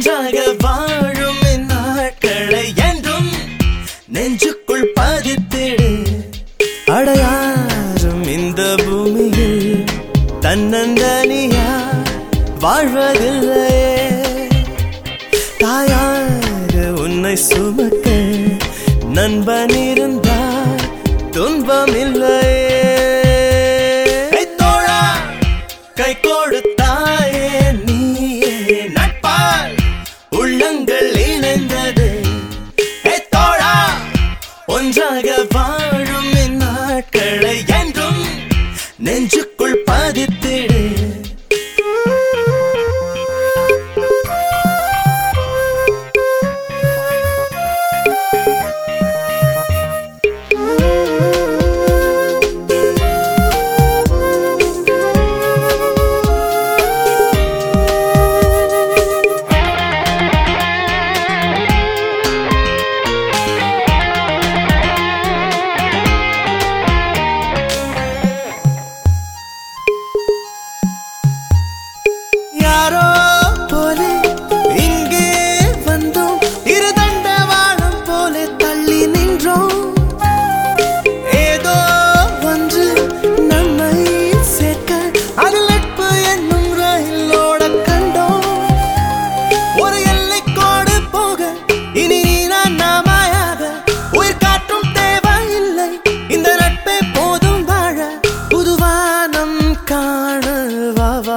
ஒன்றாக வாழும் இந்நாட்களை என்றும் நெஞ்சுக்குள் பதித்திடு அடையாறும் இந்த பூமியில் தன்னந்தனியா வாழ்வதில்லையே தாயாக உன்னை சுமக்க நண்பன் இருந்தால் துன்பம் இல்லையே தோழா கை கொடுத்தாயே நீயே நட்பால் உள்ளங்கள் இணைந்தது ஏ தோழா ஒன்றாக வாழும் இந்நாட்களை என்றும் நெஞ்சுக்குள் பதித்திடு யாரோ போலே இங்கே வந்தோம் இரு தண்டவாளம் போலே தள்ளி நின்றோம் ஏதோ ஒன்று நம்மை சேர்க்க அது நட்பு என்னும் ரயிலோட கண்டோம் ஒரு எல்லைக்கோடு போக இனி நீ நான் நாமாயாக உயிர் காற்றும் தேவையில்லை இந்த நட்பே போதும் வாழ புதுவானம் காண வா வா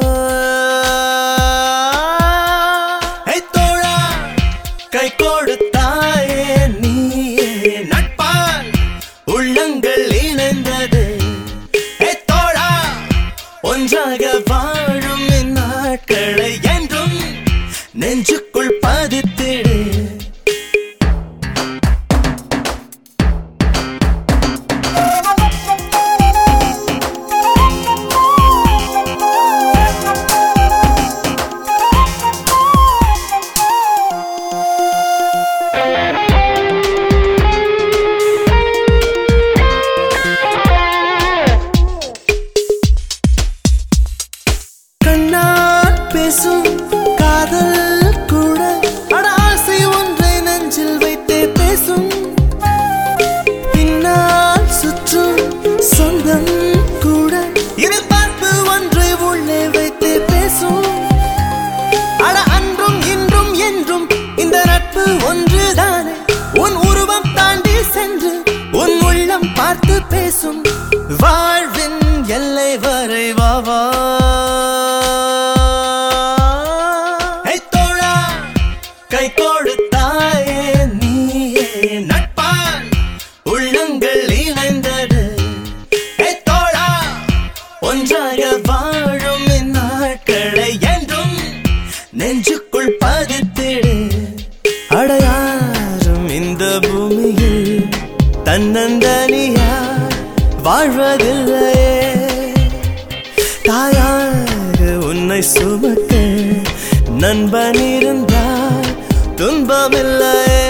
ஏ தோழா கை கொடுத்தாயே நீயே நட்பால் உள்ளங்கள் இணைந்தது ஏ தோழா ஒன்றாக வாழும் இந்நாட்களை என்றும் நெஞ்சுக்குள் பதித்திடு கண்ணால் பேசும் காதல் கூட அட ஆசை ஒன்றை நெஞ்சில் வைத்தே பேசும் பின்னால் சுற்றும் சொந்தம் கூட எதிர்பார்ப்பு ஒன்றை உள்ளே வைத்தே பேசும் அட அன்றும் இன்றும் என்றும் இந்த நட்பு ஒன்றுதானே உன் உருவம் தாண்டி சென்று உன் உள்ளம் பார்த்து பேசும் வாழ்வின் எல்லை வரை வா வா ஏ தோழா கை கொடுத்தாயே நீயே நட்பால் உள்ளங்கள் இணைந்தது ஏ தோழா ஒன்றாக வாழும் இந்நாட்களை என்றும் நெஞ்சுக்குள் பதித்திடு அடையாறும் இந்த பூமியில் தன்னந்தனியா வாழ்வதில்லையே தாயாக உன்னை சுமக்க நண்பன் இருந்தால் துன்பமில்லையே